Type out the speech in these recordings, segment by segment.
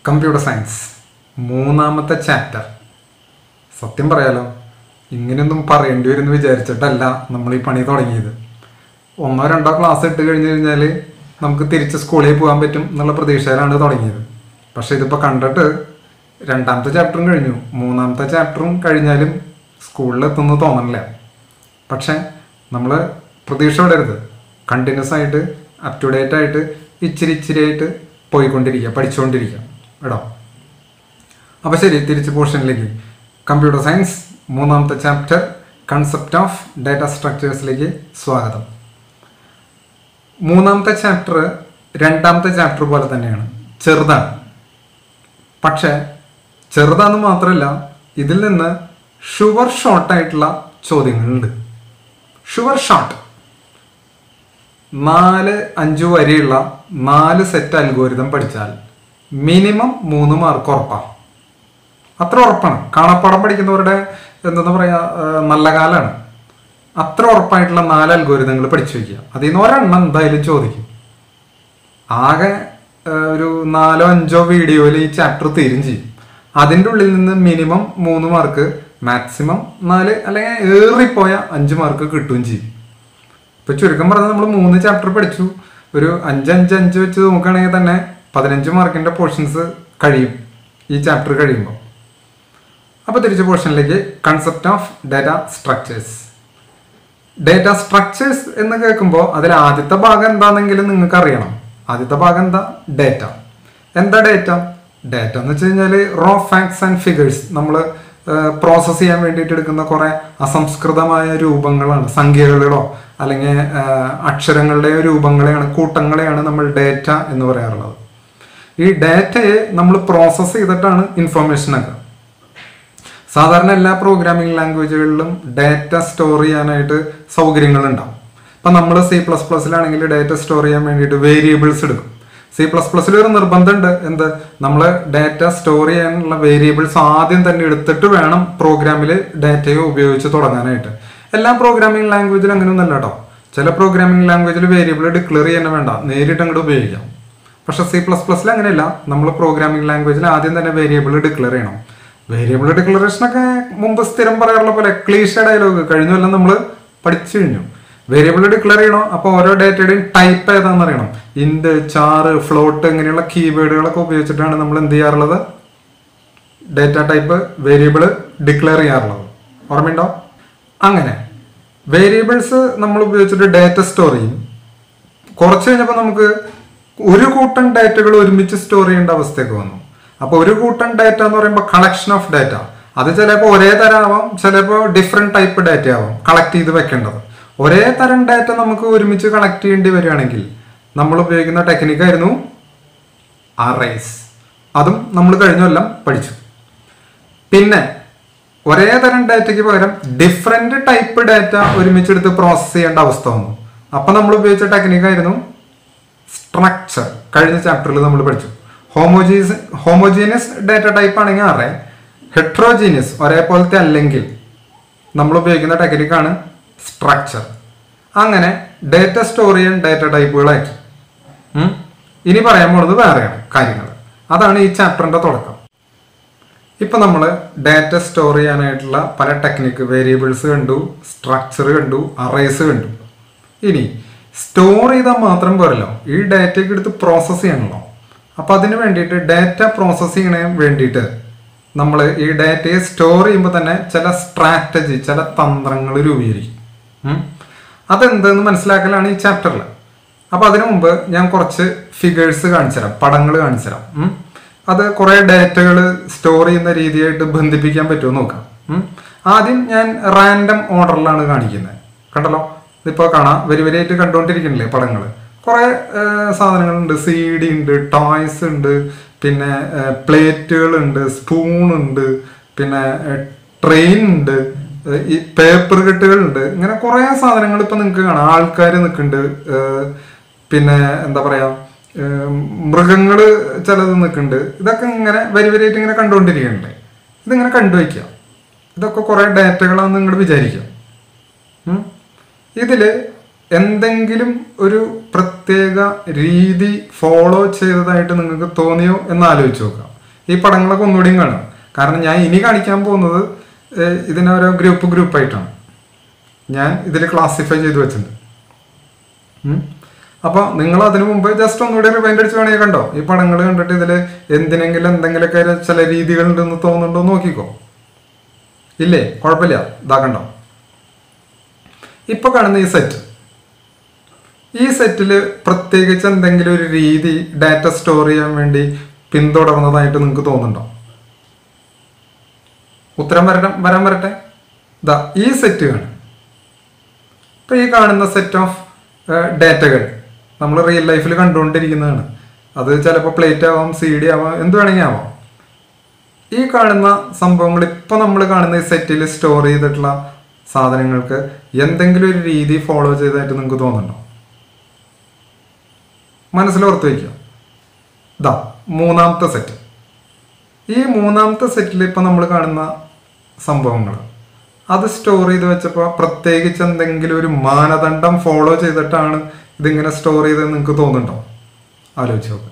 Computer science മൂന്നാമത്തെ chapter സത്യം പറയാലോ ഇങ്ങനെയൊന്നും പറയേണ്ടി വരുമെന്ന് വിചാരിച്ചിട്ടല്ല നമ്മൾ ഈ പണി തുടങ്ങിയത് ഒന്നോ രണ്ടോ ക്ലാസ് ഇട്ട് കഴിഞ്ഞ് കഴിഞ്ഞാൽ നമുക്ക് തിരിച്ച് സ്കൂളിൽ പോകാൻ പറ്റും എന്നുള്ള പ്രതീക്ഷയിലാണ് തുടങ്ങിയത് പക്ഷെ ഇതിപ്പോൾ കണ്ടിട്ട് രണ്ടാമത്തെ ചാപ്റ്ററും കഴിഞ്ഞു മൂന്നാമത്തെ ചാപ്റ്ററും കഴിഞ്ഞാലും സ്കൂളിലെത്തുന്നു തോന്നണില്ല പക്ഷെ നമ്മൾ പ്രതീക്ഷ വിടരുത് കണ്ടിന്യൂസ് ആയിട്ട് അപ് ടു ഡേറ്റ് ആയിട്ട് ഇച്ചിരി ഇച്ചിരി ആയിട്ട് പോയിക്കൊണ്ടിരിക്കുക പഠിച്ചുകൊണ്ടിരിക്കുക കേട്ടോ അപ്പോൾ ശരി തിരിച്ച് പോർഷനിലേക്ക് കമ്പ്യൂട്ടർ സയൻസ് മൂന്നാമത്തെ ചാപ്റ്റർ കൺസെപ്റ്റ് ഓഫ് ഡാറ്റ സ്ട്രക്ചേഴ്സിലേക്ക് സ്വാഗതം മൂന്നാമത്തെ ചാപ്റ്റർ രണ്ടാമത്തെ ചാപ്റ്റർ പോലെ തന്നെയാണ് ചെറുതാണ് പക്ഷേ ചെറുതാന്ന് മാത്രമല്ല ഇതിൽ നിന്ന് ഷുവർ ഷോർട്ടായിട്ടുള്ള ചോദ്യങ്ങളുണ്ട് ഷുവർ ഷോട്ട് നാല് അഞ്ച് വരെയുള്ള നാല് സെറ്റ് അൽഗോരിതം പഠിച്ചാൽ മിനിമം മൂന്ന് മാർക്ക് ഉറപ്പാണ് അത്ര ഉറപ്പാണ് കാണാപ്പാടം പഠിക്കുന്നവരുടെ എന്താ പറയുക നല്ല കാലാണ് അത്ര ഉറപ്പായിട്ടുള്ള നാല് അൽഗോരിതങ്ങൾ പഠിച്ചു വയ്ക്കുക അതിൽ നിന്ന് ഒരെണ്ണം എന്തായാലും ചോദിക്കും ആകെ ആ, ഒരു നാലോ അഞ്ചോ വീഡിയോയിൽ ഈ ചാപ്റ്റർ തീരും ചെയ്യും അതിൻ്റെ ഉള്ളിൽ നിന്ന് മിനിമം മൂന്ന് മാർക്ക് മാക്സിമം നാല് അല്ലെങ്കിൽ ഏറിപ്പോയ അഞ്ച് മാർക്ക് കിട്ടുകയും ചെയ്യും ഇപ്പൊ ചുരുക്കം പറഞ്ഞാൽ നമ്മൾ മൂന്ന് ചാപ്റ്റർ പഠിച്ചു ഒരു അഞ്ച് അഞ്ച് അഞ്ച് വെച്ച് നോക്കുകയാണെങ്കിൽ തന്നെ പതിനഞ്ച് മാർക്കിന്റെ പോർഷൻസ് കഴിയും ഈ ചാപ്റ്റർ കഴിയുമ്പോൾ അപ്പോൾ തിരിച്ച പോർഷനിലേക്ക് concept of data structures data structures എന്ന് കേൾക്കുമ്പോൾ അതിൽ ആദ്യത്തെ ഭാഗം എന്താണെങ്കിലും നിങ്ങൾക്ക് അറിയണം ആദ്യത്തെ ഭാഗം എന്താ ഡേറ്റ എന്താ ഡേറ്റ ഡേറ്റ എന്ന് വെച്ച് കഴിഞ്ഞാൽ റോ ഫാക്ട്സ് ആൻഡ് ഫിഗേഴ്സ് നമ്മൾ പ്രോസസ്സ് ചെയ്യാൻ വേണ്ടിയിട്ട് എടുക്കുന്ന കുറേ അസംസ്കൃതമായ രൂപങ്ങളാണ് സംഖ്യകളുടെയോ അല്ലെങ്കിൽ അക്ഷരങ്ങളുടെയോ രൂപങ്ങളെയാണ് കൂട്ടങ്ങളെയാണ് നമ്മൾ ഡേറ്റ എന്ന് പറയാറുള്ളത് ഈ ഡേറ്റയെ നമ്മൾ പ്രോസസ്സ് ചെയ്തിട്ടാണ് ഇൻഫർമേഷൻ ആക്കുക സാധാരണ എല്ലാ പ്രോഗ്രാമിംഗ് ലാംഗ്വേജുകളിലും ഡാറ്റ സ്റ്റോർ ചെയ്യാനായിട്ട് സൗകര്യങ്ങളുണ്ടാവും ഇപ്പം നമ്മൾ സി പ്ലസ് പ്ലസിലാണെങ്കിൽ ഡാറ്റ സ്റ്റോർ ചെയ്യാൻ വേണ്ടിയിട്ട് വേരിയബിൾസ് എടുക്കും സി പ്ലസ് പ്ലസിൽ ഒരു നിർബന്ധമുണ്ട് എന്ത് നമ്മൾ ഡാറ്റ സ്റ്റോർ ചെയ്യാനുള്ള വേരിയബിൾസ് ആദ്യം തന്നെ എടുത്തിട്ട് വേണം പ്രോഗ്രാമിൽ ഡാറ്റയെ ഉപയോഗിച്ച് തുടങ്ങാനായിട്ട് എല്ലാ പ്രോഗ്രാമിംഗ് ലാംഗ്വേജിലും അങ്ങനെയൊന്നല്ല കേട്ടോ ചില പ്രോഗ്രാമിംഗ് ലാംഗ്വേജിൽ വേരിയബിൾ ഡിക്ലെയർ ചെയ്യാൻ വേണ്ട നേരിട്ട് അങ്ങോട്ട് ഉപയോഗിക്കാം പക്ഷെ സി പ്ലസ് പ്ലസിൽ അങ്ങനെയല്ല നമ്മൾ പ്രോഗ്രാമിംഗ് ലാംഗ്വേജിൽ ആദ്യം തന്നെ വേരിയബിൾ ഡിക്ലെയർ ചെയ്യണം വേരിയബിൾ ഡിക്ലറേഷൻ ഒക്കെ മുമ്പ് സ്ഥിരം പറയാറുള്ള പോലെ ക്ലീഷ ഡയലോഗ് കഴിഞ്ഞ കൊല്ലം നമ്മൾ പഠിച്ചു കഴിഞ്ഞു വേരിയബിൾ ഡിക്ലെയർ ചെയ്യണോ അപ്പോൾ ഓരോ ഡേറ്റയുടെയും ടൈപ്പ് ഏതാണെന്ന് അറിയണം ഇൻഡ് ചാറ് ഫ്ലോട്ട് ഇങ്ങനെയുള്ള കീവേഡുകളൊക്കെ ഉപയോഗിച്ചിട്ടാണ് നമ്മൾ എന്ത് ചെയ്യാറുള്ളത് ഡേറ്റ ടൈപ്പ് വേരിയബിൾ ഡിക്ലെയർ ചെയ്യാറുള്ളത് ഓർമ്മയുണ്ടോ അങ്ങനെ വേരിയബിൾസ് നമ്മൾ ഉപയോഗിച്ചിട്ട് ഡേറ്റ സ്റ്റോർ ചെയ്യും കുറച്ച് കഴിഞ്ഞപ്പോൾ നമുക്ക് ഒരു കൂട്ടം ഡാറ്റകൾ ഒരുമിച്ച് സ്റ്റോർ ചെയ്യേണ്ട അവസ്ഥയൊക്കെ വന്നു അപ്പോൾ ഒരു കൂട്ടം ഡാറ്റ എന്ന് പറയുമ്പോൾ കളക്ഷൻ ഓഫ് ഡാറ്റ അത് ചിലപ്പോൾ ഒരേ തരം ആവാം ചിലപ്പോൾ ഡിഫറെൻറ്റ് ടൈപ്പ് ഡാറ്റ ആവാം കളക്ട് ചെയ്ത് വെക്കേണ്ടത് ഒരേ തരം ഡാറ്റ നമുക്ക് ഒരുമിച്ച് കളക്ട് ചെയ്യേണ്ടി വരികയാണെങ്കിൽ നമ്മൾ ഉപയോഗിക്കുന്ന ടെക്നിക്കായിരുന്നു അറേസ് അതും നമ്മൾ കഴിഞ്ഞ കൊല്ലം പഠിച്ചു പിന്നെ ഒരേ തരം ഡാറ്റയ്ക്ക് പകരം ഡിഫറെന്റ് ടൈപ്പ് ഡാറ്റ ഒരുമിച്ചെടുത്ത് പ്രോസസ്സ് ചെയ്യേണ്ട അവസ്ഥ വന്നു അപ്പൊ നമ്മൾ ഉപയോഗിച്ച ടെക്നിക്കായിരുന്നു സ്ട്രക്ചർ കഴിഞ്ഞ ചാപ്റ്ററിൽ നമ്മൾ പഠിച്ചു ഹോമോജീസ് ഹോമോജീനിയസ് ഡാറ്റ ടൈപ്പ് ആണെങ്കിൽ അറേ ഹെട്രോജീനിയസ് ഒരേപോലത്തെ അല്ലെങ്കിൽ നമ്മൾ ഉപയോഗിക്കുന്ന ടെക്നിക്കാണ് സ്ട്രക്ചർ അങ്ങനെ ഡാറ്റ സ്റ്റോർ ചെയ്യാൻ ഡാറ്റ ടൈപ്പുകളാക്കി ഉം. ഇനി പറയാൻ പോണത് വേറെയാണ് കാര്യങ്ങൾ അതാണ് ഈ ചാപ്റ്ററിന്റെ തുടക്കം ഇപ്പൊ നമ്മൾ ഡാറ്റ സ്റ്റോർ ചെയ്യാനായിട്ടുള്ള പല ടെക്നിക്ക് വേരിയബിൾസ് കണ്ടു സ്ട്രക്ചർ കണ്ടു അറേസ് കണ്ടു ഇനി സ്റ്റോർ ചെയ്താൽ മാത്രം പോരല്ലോ ഈ ഡാറ്റയ്ക്ക് എടുത്ത് പ്രോസസ്സ് ചെയ്യണല്ലോ അപ്പൊ അതിന് വേണ്ടിയിട്ട് ഡാറ്റ പ്രോസസ്സ് ചെയ്യണതിന് വേണ്ടിയിട്ട് നമ്മൾ ഈ ഡാറ്റയെ സ്റ്റോർ ചെയ്യുമ്പോൾ തന്നെ ചില സ്ട്രാറ്റജി ചില തന്ത്രങ്ങൾ രൂപീകരിക്കും ഉം. അതെന്തെന്ന് മനസ്സിലാക്കലാണ് ഈ ചാപ്റ്ററിൽ അപ്പൊ അതിനു മുമ്പ് ഞാൻ കുറച്ച് ഫിഗേഴ്സ് കാണിച്ചു തരാം പടങ്ങൾ കാണിച്ചു തരാം ഉം. അത് കുറെ ഡാറ്റകൾ സ്റ്റോർ ചെയ്യുന്ന രീതിയായിട്ട് ബന്ധിപ്പിക്കാൻ പറ്റുമോ എന്ന് നോക്കാം ഉം. ആദ്യം ഞാൻ റാൻഡം ഓർഡറിലാണ് കാണിക്കുന്നത് കണ്ടല്ലോ ഇതിപ്പോൾ കാണാം വരി വരിയായിട്ട് കണ്ടുകൊണ്ടിരിക്കണില്ലേ പടങ്ങൾ കുറെ സാധനങ്ങളുണ്ട് സി ഡി ഉണ്ട് ടോയ്സ് ഉണ്ട് പിന്നെ പ്ലേറ്റുകൾ ഉണ്ട് സ്പൂൺ ഉണ്ട് പിന്നെ ട്രെയിൻ ഉണ്ട് ഏഹ് ഈ പേപ്പർ കെട്ടുകളുണ്ട് ഇങ്ങനെ കുറെ സാധനങ്ങൾ ഇപ്പൊ നിങ്ങൾക്ക് കാണാം ആൾക്കാർ നിൽക്കുന്നുണ്ട് ഏഹ് പിന്നെ എന്താ പറയാ ഏഹ് മൃഗങ്ങള് ചിലത് നിൽക്കുന്നുണ്ട് ഇതൊക്കെ ഇങ്ങനെ വരി വരിയായിട്ട് ഇങ്ങനെ കണ്ടുകൊണ്ടിരിക്കുന്നുണ്ട് ഇതിങ്ങനെ കണ്ടുവയ്ക്കുക ഇതൊക്കെ കുറെ ഡാറ്റകളാണെന്ന് നിങ്ങൾ വിചാരിക്കുക ഉം. ഇതില് എന്തെങ്കിലും ഒരു പ്രത്യേക രീതി ഫോളോ ചെയ്തതായിട്ട് നിങ്ങൾക്ക് തോന്നിയോ എന്ന് ആലോചിച്ച് നോക്കാം ഈ പടങ്ങളൊക്കെ ഒന്നുകൂടിയും കാണും കാരണം ഞാൻ ഇനി കാണിക്കാൻ പോകുന്നത് ഏഹ്, ഇതിനെ ഓരോ ഗ്രൂപ്പ് ഗ്രൂപ്പായിട്ടാണ് ഞാൻ ഇതിൽ ക്ലാസിഫൈ ചെയ്ത് വെച്ചിട്ടുണ്ട് ഉം. അപ്പൊ നിങ്ങൾ അതിനു മുമ്പ് ജസ്റ്റ് ഒന്നുകൂടി റിവൈൻഡ് അടിച്ച് വേണമെങ്കിൽ കണ്ടോ ഈ പടങ്ങൾ കണ്ടിട്ട് ഇതിൽ എന്തിനെങ്കിലും എന്തെങ്കിലുമൊക്കെ ഒരു ചില രീതികളുണ്ടെന്ന് തോന്നുന്നുണ്ടോ എന്ന് നോക്കിക്കോ ഇല്ലേ കുഴപ്പമില്ല ഇതാ കണ്ടോ ഇപ്പൊ കാണുന്ന ഈ സെറ്റ് ഈ സെറ്റിൽ പ്രത്യേകിച്ച് എന്തെങ്കിലും ഒരു രീതി ഡാറ്റ സ്റ്റോർ ചെയ്യാൻ വേണ്ടി പിന്തുടർന്നതായിട്ട് നിങ്ങൾക്ക് തോന്നുന്നുണ്ടോ ഉത്തരം വരണം വരാൻ വരട്ടെ ദാ ഈ സെറ്റ് കാണും ഇപ്പൊ ഈ കാണുന്ന സെറ്റ് ഓഫ് ഡാറ്റകൾ നമ്മൾ റിയൽ ലൈഫിൽ കണ്ടുകൊണ്ടിരിക്കുന്നതാണ് അത് ചിലപ്പോൾ പ്ലേറ്റ് ആവാം സി ഡി ആവാം എന്ത് വേണമെങ്കിൽ ആവാം ഈ കാണുന്ന സംഭവങ്ങൾ ഇപ്പൊ നമ്മൾ കാണുന്ന ഈ സെറ്റിൽ സ്റ്റോർ ചെയ്തിട്ടുള്ള സാധനങ്ങൾക്ക് എന്തെങ്കിലും ഒരു രീതി ഫോളോ ചെയ്തതായിട്ട് നിങ്ങൾക്ക് തോന്നുന്നുണ്ടോ മനസ്സിൽ ഓർത്ത് വയ്ക്കുക ഇതാ മൂന്നാമത്തെ സെറ്റ് ഈ മൂന്നാമത്തെ സെറ്റിൽ ഇപ്പൊ നമ്മൾ കാണുന്ന സംഭവങ്ങൾ അത് സ്റ്റോർ ചെയ്ത് വെച്ചപ്പോൾ പ്രത്യേകിച്ച് എന്തെങ്കിലും ഒരു മാനദണ്ഡം ഫോളോ ചെയ്തിട്ടാണ് ഇതിങ്ങനെ സ്റ്റോർ ചെയ്തതെന്ന് നിങ്ങൾക്ക് തോന്നുന്നുണ്ടോ ആലോചിച്ച് നോക്കുക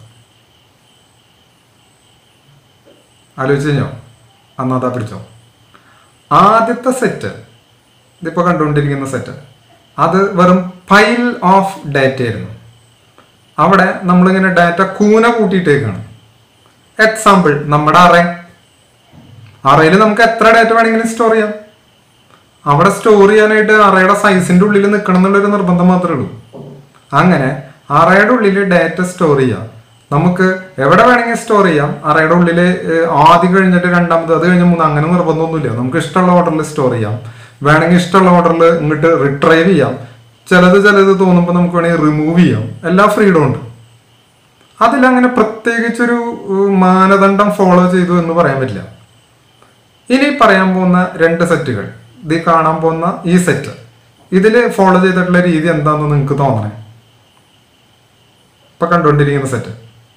ആലോചിച്ച് കഴിഞ്ഞോ അന്ന് അതാ പിടിച്ചോ ആദ്യത്തെ സെറ്റ് ഇതിപ്പോ കണ്ടുകൊണ്ടിരിക്കുന്ന സെറ്റ് അത് വെറും പൈൽ ഓഫ് ഡാറ്റ ആയിരുന്നു അവിടെ നമ്മളിങ്ങനെ ഡാറ്റ കൂന കൂട്ടിയിട്ടേക്കാണ് എക്സാമ്പിൾ നമ്മുടെ അറേ അറയിൽ നമുക്ക് എത്ര ഡാറ്റ വേണമെങ്കിലും സ്റ്റോർ ചെയ്യാം അവിടെ സ്റ്റോർ ചെയ്യാനായിട്ട് അറയുടെ സൈസിന്റെ ഉള്ളിൽ നിൽക്കണം എന്നുള്ളൊരു നിർബന്ധം മാത്രമേ ഉള്ളൂ അങ്ങനെ അറയുടെ ഉള്ളിൽ ഡാറ്റ സ്റ്റോർ ചെയ്യാം നമുക്ക് എവിടെ വേണമെങ്കിൽ സ്റ്റോർ ചെയ്യാം അറയുടെ ഉള്ളിൽ ആദ്യം കഴിഞ്ഞിട്ട് രണ്ടാമത് അത് കഴിഞ്ഞ് മൂന്ന് അങ്ങനെ നിർബന്ധമൊന്നുമില്ല നമുക്ക് ഇഷ്ടമുള്ള ഓർഡറിൽ സ്റ്റോർ ചെയ്യാം വേണമെങ്കിൽ ഇഷ്ടമുള്ള ഓർഡറിൽ ഇങ്ങോട്ട് റിട്രൈവ് ചെയ്യാം ചിലത് ചിലത് തോന്നുമ്പോൾ നമുക്ക് വേണമെങ്കിൽ റിമൂവ് ചെയ്യാം എല്ലാ ഫ്രീഡം ഉണ്ട് അതിലങ്ങനെ പ്രത്യേകിച്ചൊരു ഏഹ്, മാനദണ്ഡം ഫോളോ ചെയ്തു എന്ന് പറയാൻ പറ്റില്ല ഇനി പറയാൻ പോകുന്ന രണ്ട് സെറ്റുകൾ ഇത് കാണാൻ പോകുന്ന ഈ സെറ്റ് ഇതിൽ ഫോളോ ചെയ്തിട്ടുള്ള രീതി എന്താണെന്ന് നിങ്ങൾക്ക് തോന്നണേ ഇപ്പൊ കണ്ടുകൊണ്ടിരിക്കുന്ന സെറ്റ്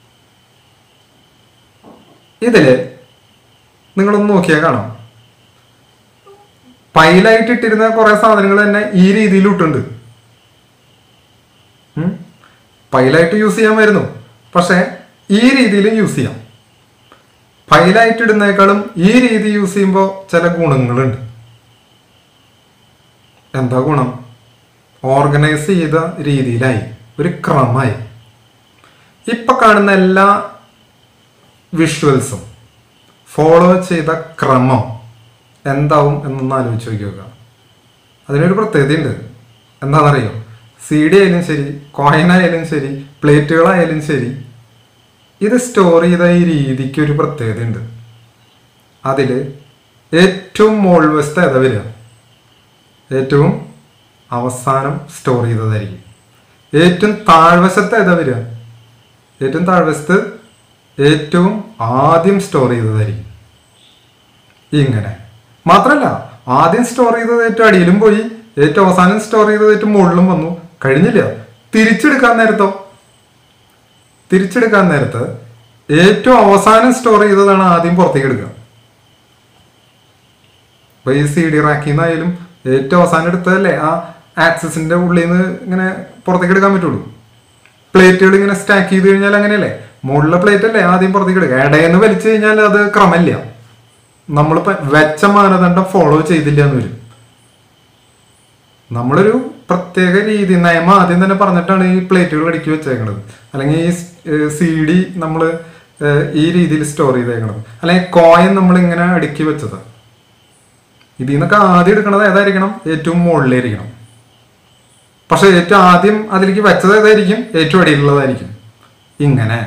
ഇതില് നിങ്ങളൊന്ന് നോക്കിയാൽ കാണാം പൈലായിട്ട് ഇട്ടിരുന്ന കുറെ സാധനങ്ങൾ തന്നെ ഈ രീതിയിൽ ഇട്ടുണ്ട് ഉം. പൈലായിട്ട് യൂസ് ചെയ്യാൻ വരുന്നു പക്ഷെ ഈ രീതിയിലും യൂസ് ചെയ്യാം ഫയലായിട്ട് ഇടുന്നേക്കാളും ഈ രീതി യൂസ് ചെയ്യുമ്പോൾ ചില ഗുണങ്ങളുണ്ട് എന്താ ഗുണം ഓർഗനൈസ് ചെയ്ത രീതിയിലായി ഒരു ക്രമമായി ഇപ്പൊ കാണുന്ന എല്ലാ വിഷ്വൽസും ഫോളോ ചെയ്ത ക്രമം എന്താവും എന്നൊന്ന് ആലോചിച്ച് നോക്കുക അതിനൊരു പ്രത്യേകതയുണ്ട് എന്താണെന്നറിയോ സി ഡി ആയാലും ശരി കോയിൻ ആയാലും ശരി പ്ലേറ്റുകളായാലും ശരി ഇത് സ്റ്റോർ ചെയ്ത ഈ രീതിക്ക് ഒരു പ്രത്യേകതയുണ്ട് അതിൽ ഏറ്റവും മുകൾവശത്ത് ഏതാ വരിക ഏറ്റവും അവസാനം സ്റ്റോർ ചെയ്തതായിരിക്കും ഏറ്റവും താഴ്വശത്ത് ഏതാ വരിക ഏറ്റവും താഴ്വശത്ത് ഏറ്റവും ആദ്യം സ്റ്റോർ ചെയ്തതായിരിക്കും ഇങ്ങനെ മാത്രല്ല ആദ്യം സ്റ്റോർ ചെയ്തത് ഏറ്റവും അടിയിലും പോയി ഏറ്റവും അവസാനം സ്റ്റോർ ചെയ്തത് ഏറ്റവും മുകളിലും വന്നു കഴിഞ്ഞില്ല തിരിച്ചെടുക്കാൻ നേരത്തോ തിരിച്ചെടുക്കാൻ നേരത്ത് ഏറ്റവും അവസാനം സ്റ്റോർ ചെയ്തതാണ് ആദ്യം പുറത്തേക്ക് എടുക്കുക ഇപ്പൊ ഈ സി ഡി റാക്കിൽ നിന്നായാലും ഏറ്റവും അവസാനം എടുത്തതല്ലേ ആ ആക്സസിന്റെ ഉള്ളിൽ നിന്ന് ഇങ്ങനെ പുറത്തേക്ക് എടുക്കാൻ പറ്റുള്ളൂ പ്ലേറ്റുകൾ ഇങ്ങനെ സ്റ്റാക്ക് ചെയ്ത് കഴിഞ്ഞാൽ അങ്ങനെയല്ലേ മുകളിലെ പ്ലേറ്റ് അല്ലേ ആദ്യം പുറത്തേക്ക് എടുക്കുക ഇടയെന്ന് വലിച്ചു കഴിഞ്ഞാൽ അത് ക്രമമില്ല നമ്മളിപ്പോ വെച്ച മാനദണ്ഡം ഫോളോ ചെയ്തില്ല എന്ന് വരും നമ്മളൊരു പ്രത്യേക രീതി നിയമം ആദ്യം തന്നെ പറഞ്ഞിട്ടാണ് ഈ പ്ലേറ്റുകൾ അടുക്കി വെച്ചേക്കണത് അല്ലെങ്കിൽ ഈ സി ഡി നമ്മൾ ഈ രീതിയിൽ സ്റ്റോർ ചെയ്തേക്കണത് അല്ലെങ്കിൽ കോയിൻ നമ്മൾ ഇങ്ങനെ അടുക്കി വെച്ചത് ഇതിൽ നിന്നൊക്കെ ആദ്യം എടുക്കണത് ഏതായിരിക്കണം ഏറ്റവും മുകളിലായിരിക്കണം പക്ഷെ ഏറ്റവും ആദ്യം അതിലേക്ക് വെച്ചത് ഏതായിരിക്കും ഏറ്റവും അടിയിലുള്ളതായിരിക്കും ഇങ്ങനെ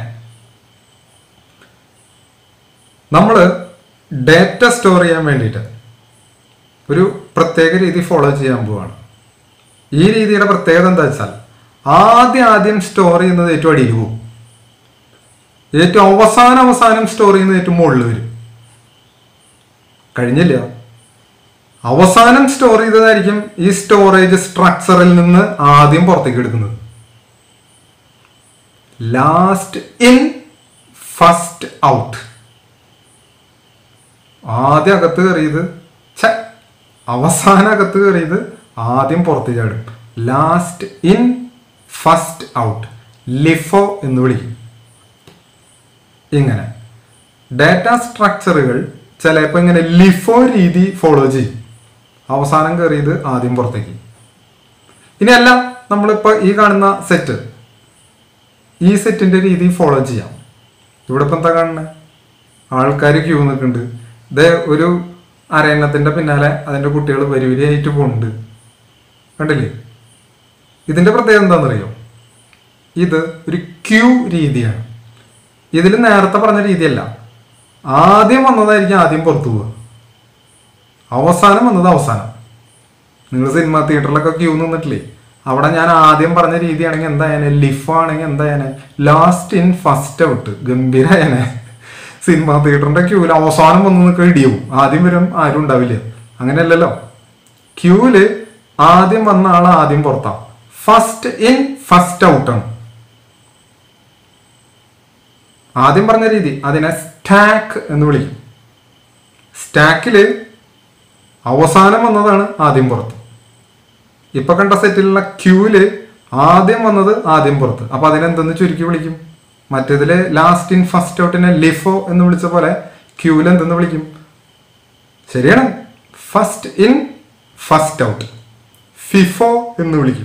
നമ്മൾ ഡേറ്റ സ്റ്റോർ ചെയ്യാൻ വേണ്ടിയിട്ട് ഒരു പ്രത്യേക രീതി ഫോളോ ചെയ്യാൻ പോവാണ് ഈ രീതിയുടെ പ്രത്യേകത എന്താ വെച്ചാൽ ആദ്യം ആദ്യം സ്റ്റോർ ചെയ്യുന്നത് ഏറ്റവും അടിയിൽ പോകും ഏറ്റവും അവസാനം അവസാനം സ്റ്റോർ ചെയ്യുന്നത് ഏറ്റവും മുകളിൽ വരും കഴിഞ്ഞില്ല അവസാനം സ്റ്റോർ ചെയ്തതായിരിക്കും ഈ സ്റ്റോറേജ് സ്ട്രക്ചറിൽ നിന്ന് ആദ്യം പുറത്തേക്ക് എടുക്കുന്നത് ലാസ്റ്റ് ഇൻ ഫസ്റ്റ് ഔട്ട് ആദ്യം അകത്ത് കയറിയത് ഛ അവസാനം അകത്ത് കയറിയത് ആദ്യം പുറത്ത് ചാടും last in first out LIFO എന്ന് വിളിക്കും ഇങ്ങനെ ഡാറ്റ സ്ട്രക്ചറുകൾ ചിലപ്പോൾ ഇങ്ങനെ ലിഫോ രീതി ഫോളോ ചെയ്യും അവസാനം കയറിയത് ആദ്യം പുറത്തേക്ക് ഇനി അല്ല നമ്മളിപ്പോൾ ഈ കാണുന്ന സെറ്റ് ഈ സെറ്റിന്റെ രീതി ഫോളോ ചെയ്യാം ഇവിടെ ഇപ്പം എന്താ കാണുന്നത് ആൾക്കാർ ക്യൂ നിൽക്കുന്നുണ്ട് ഇത് ഒരു അരയന്നത്തിന്റെ പിന്നാലെ അതിന്റെ കുട്ടികൾ വരി വരിയായിട്ട് പോകുന്നുണ്ട് കണ്ടില്ലേ ഇതിന്റെ പ്രത്യേകത എന്താണെന്നറിയോ ഇത് ഒരു ക്യൂ രീതിയാണ് ഇതിൽ നേരത്തെ പറഞ്ഞ രീതിയല്ല ആദ്യം വന്നതായിരിക്കും ആദ്യം പുറത്തു പോവുക അവസാനം വന്നത് അവസാനം നിങ്ങൾ സിനിമ തിയേറ്ററിലൊക്കെ ക്യൂ നിന്നിട്ടില്ലേ അവിടെ ഞാൻ ആദ്യം പറഞ്ഞ രീതിയാണെങ്കിൽ എന്തായാലും ലിഫ് ആണെങ്കിൽ എന്തായാലും ലാസ്റ്റ് ഇൻ ഫസ്റ്റ് ഔട്ട് ഗംഭീരായനെ സിനിമ തിയേറ്ററിന്റെ ക്യൂവിൽ അവസാനം വന്ന് നിൽക്കുക ഇടിയും ആദ്യം വരും ആരും ഉണ്ടാവില്ല അങ്ങനെയല്ലല്ലോ ക്യൂവില് ആദ്യം വന്ന ആൾ ആദ്യം പുറത്താ ഫസ്റ്റ് ഇൻ ഫസ്റ്റ് ഔട്ടാണ് ആദ്യം പറഞ്ഞ രീതി അതിനെ സ്റ്റാക്ക് എന്ന് വിളിക്കും സ്റ്റാക്കില് അവസാനം വന്നതാണ് ആദ്യം പുറത്ത് ഇപ്പൊ കണ്ട സെറ്റിലുള്ള ക്യൂവില് ആദ്യം വന്നത് ആദ്യം പുറത്ത് അപ്പൊ അതിനെന്തെന്ന് ചുരുക്കി വിളിക്കും മറ്റേതില് ലാസ്റ്റ് ഇൻ ഫസ്റ്റ് ഔട്ടിനെ ലിഫോ എന്ന് വിളിച്ച പോലെ ക്യൂവിൽ എന്തെന്ന് വിളിക്കും ശരിയാണ് first in first out FIFO എന്ന് വിളിക്കും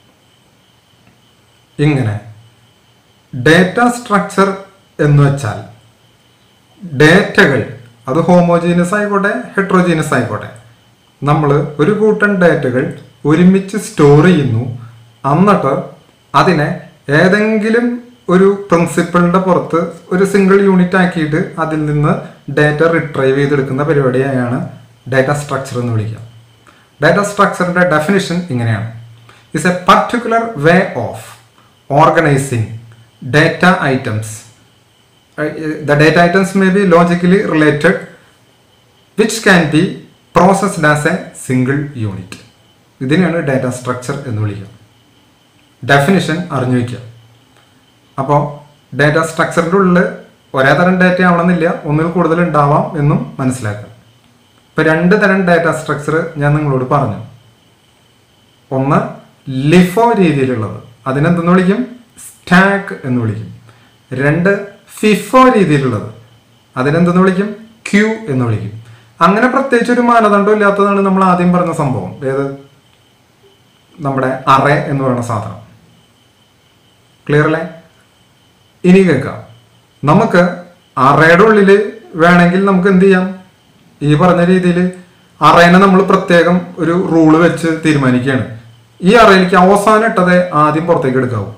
ഇങ്ങനെ ഡേറ്റ സ്ട്രക്ചർ എന്ന് വെച്ചാൽ ഡേറ്റകൾ അത് ഹോമോജീനസ് ആയിക്കോട്ടെ ഹെട്രോജീനസ് ആയിക്കോട്ടെ നമ്മൾ ഒരു കൂട്ടം ഡേറ്റകൾ ഒരുമിച്ച് സ്റ്റോർ ചെയ്യുന്നു എന്നിട്ട് അതിനെ ഏതെങ്കിലും ഒരു പ്രിൻസിപ്പിളിന്റെ പുറത്ത് ഒരു സിംഗിൾ യൂണിറ്റ് ആക്കിയിട്ട് അതിൽ നിന്ന് ഡേറ്റ റിട്രൈവ് ചെയ്തെടുക്കുന്ന പരിപാടിയായാണ് ഡേറ്റ സ്ട്രക്ചർ എന്ന് വിളിക്കുക ഡേറ്റ സ്ട്രക്ചറിന്റെ ഡെഫിനിഷൻ ഇങ്ങനെയാണ് is a particular way of organizing data items the data items may be logically related which can be processed as a single unit ഇതിനെയാണ് data structure എന്ന് വിളിക്കുക definition അറിഞ്ഞു വയ്ക്കുക അപ്പോൾ ഡാറ്റ സ്ട്രക്ചറിൻ്റെ ഉള്ളിൽ ഒരേ തരം ഡാറ്റ ആവണമെന്നില്ല ഒന്നിൽ കൂടുതൽ ഉണ്ടാവാം എന്നും മനസ്സിലാക്കുക ഇപ്പം രണ്ട് തരം ഡാറ്റ സ്ട്രക്ചർ ഞാൻ നിങ്ങളോട് പറഞ്ഞു ഒന്ന് ലിഫോ രീതിയിലുള്ളത് അതിനെന്തെന്ന് വിളിക്കും സ്റ്റാക്ക് എന്ന് വിളിക്കും രണ്ട് ഫിഫോ രീതിയിലുള്ളത് അതിനെന്തെന്ന് വിളിക്കും ക്യൂ എന്ന് വിളിക്കും അങ്ങനെ പ്രത്യേകിച്ച് ഒരു മാനദണ്ഡം ഇല്ലാത്തതാണ് നമ്മൾ ആദ്യം പറഞ്ഞ സംഭവം ഏത് നമ്മുടെ അറേ എന്ന് പറയുന്ന സാധനം ക്ലിയർ അല്ലേ ഇനി കേൾക്കാം നമുക്ക് അറയുടെ ഉള്ളിൽ വേണമെങ്കിൽ നമുക്ക് എന്ത് ചെയ്യാം ഈ പറഞ്ഞ രീതിയിൽ അറേനെ നമ്മൾ പ്രത്യേകം ഒരു റൂള് വെച്ച് തീരുമാനിക്കുകയാണ് ഈ അറയിലേക്ക് അവസാനം ഇട്ടതേ ആദ്യം പുറത്തേക്ക് എടുക്കാവൂ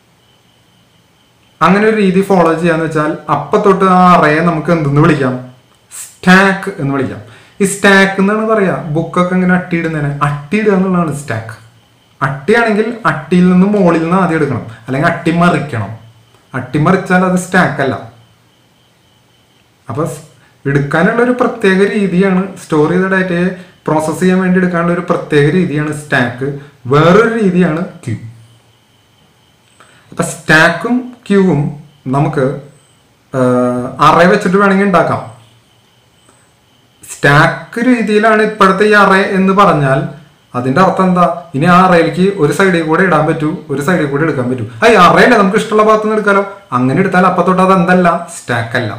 അങ്ങനെ ഒരു രീതി ഫോളോ ചെയ്യാന്ന് വെച്ചാൽ അപ്പൊ തൊട്ട് ആ അറയെ നമുക്ക് എന്തെന്ന് വിളിക്കാം സ്റ്റാക്ക് എന്ന് വിളിക്കാം ഈ സ്റ്റാക്ക് എന്നാണ് പറയാ ബുക്കൊക്കെ ഇങ്ങനെ അട്ടിയിടുന്നതിന് അട്ടിയിടുക എന്നുള്ളതാണ് സ്റ്റാക്ക് അട്ടിയാണെങ്കിൽ അട്ടിയിൽ നിന്ന് മുകളിൽ നിന്ന് ആദ്യം എടുക്കണം അല്ലെങ്കിൽ അട്ടിമറിക്കണം അട്ടിമറിച്ചാൽ അത് സ്റ്റാക്ക് അല്ല അപ്പൊ സ് എടുക്കാനുള്ള ഒരു പ്രത്യേക രീതിയാണ് സ്റ്റോർ ചെയ്ത ഡാറ്റയെ പ്രോസസ്സ് ചെയ്യാൻ വേണ്ടി എടുക്കാനുള്ള ഒരു പ്രത്യേക രീതിയാണ് സ്റ്റാക്ക് വേറൊരു രീതിയാണ് ക്യൂ അപ്പൊ സ്റ്റാക്കും ക്യൂവും നമുക്ക് അറേ വെച്ചിട്ട് വേണമെങ്കിൽ ഉണ്ടാക്കാം സ്റ്റാക്ക് രീതിയിലാണ് ഇപ്പോഴത്തെ ഈ അറേ എന്ന് പറഞ്ഞാൽ അതിന്റെ അർത്ഥം എന്താ ഇനി ആ അറയിലേക്ക് ഒരു സൈഡിൽ കൂടെ ഇടാൻ പറ്റൂ ഒരു സൈഡിൽ കൂടെ എടുക്കാൻ പറ്റൂ ആ അറയല്ലേ നമുക്ക് ഇഷ്ടമുള്ള ഭാഗത്ത് നിന്ന് എടുക്കാലോ അങ്ങനെ എടുത്താൽ അപ്പൊ തൊട്ട് അത് എന്തല്ല സ്റ്റാക്ക് അല്ല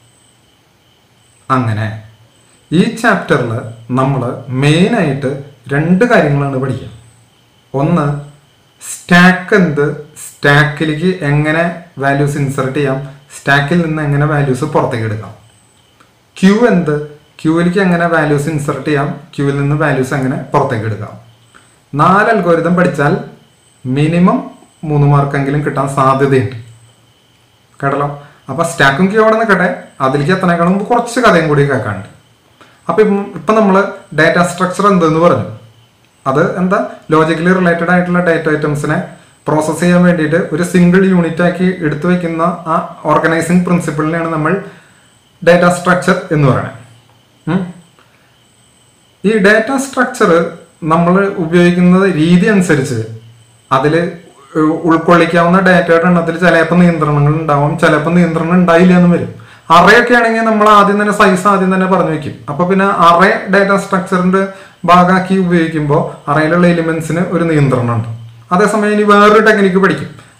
അങ്ങനെ ഈ ചാപ്റ്ററിൽ നമ്മൾ മെയിനായിട്ട് രണ്ട് കാര്യങ്ങളാണ് പഠിക്കുക ഒന്ന് സ്റ്റാക്ക് എന്ത് സ്റ്റാക്കിലേക്ക് എങ്ങനെ വാല്യൂസ് ഇൻസർട്ട് ചെയ്യാം സ്റ്റാക്കിൽ നിന്ന് എങ്ങനെ വാല്യൂസ് പുറത്തേക്ക് എടുക്കാം ക്യൂ എന്ത് ക്യൂവിലേക്ക് എങ്ങനെ വാല്യൂസ് ഇൻസർട്ട് ചെയ്യാം ക്യൂവിൽ നിന്ന് വാല്യൂസ് എങ്ങനെ പുറത്തേക്ക് എടുക്കാം നാല് അൽഗോരിതം പഠിച്ചാൽ മിനിമം മൂന്ന് മാർക്കെങ്കിലും കിട്ടാൻ സാധ്യതയുണ്ട് കേട്ടല്ലോ അപ്പൊ സ്റ്റാക്കും ക്യൂ അവിടെ നിൽക്കട്ടെ അതിലേക്ക് എത്തണേക്കാളും മുമ്പ് കുറച്ച് കഥയും കൂടി കേൾക്കാനുണ്ട് അപ്പൊ ഇപ്പം ഇപ്പൊ നമ്മൾ ഡാറ്റ സ്ട്രക്ചർ എന്തെന്ന് പറഞ്ഞു അത് എന്താ ലോജിക്കലി റിലേറ്റഡ് ആയിട്ടുള്ള ഡാറ്റ ഐറ്റംസിനെ പ്രോസസ്സ് ചെയ്യാൻ വേണ്ടിയിട്ട് ഒരു സിംഗിൾ യൂണിറ്റ് ആക്കി എടുത്തു വെക്കുന്ന ആ ഓർഗനൈസിങ് പ്രിൻസിപ്പിളിനെയാണ് നമ്മൾ ഡാറ്റ സ്ട്രക്ചർ എന്ന് പറയുന്നത് ഉം. ഈ ഡാറ്റ സ്ട്രക്ചർ നമ്മൾ ഉപയോഗിക്കുന്ന രീതി അനുസരിച്ച് അതിൽ ഉൾക്കൊള്ളിക്കാവുന്ന ഡാറ്റയുടെ എണ്ണത്തിൽ ചിലപ്പോൾ നിയന്ത്രണങ്ങൾ ഉണ്ടാവും ചിലപ്പോൾ നിയന്ത്രണം ഉണ്ടായില്ല എന്ന് വരും അറയൊക്കെ ആണെങ്കിൽ നമ്മൾ ആദ്യം തന്നെ സൈസ് ആദ്യം തന്നെ പറഞ്ഞു വെക്കും അപ്പൊ പിന്നെ അറേ ഡാറ്റ സ്ട്രക്ചറിന്റെ ഭാഗമാക്കി ഉപയോഗിക്കുമ്പോൾ അറയിലുള്ള എലിമെന്റ്സിന് ഒരു നിയന്ത്രണം ഉണ്ട് അതേസമയം ഇനി വേറൊരു ടെക്നിക്ക് പഠിക്കും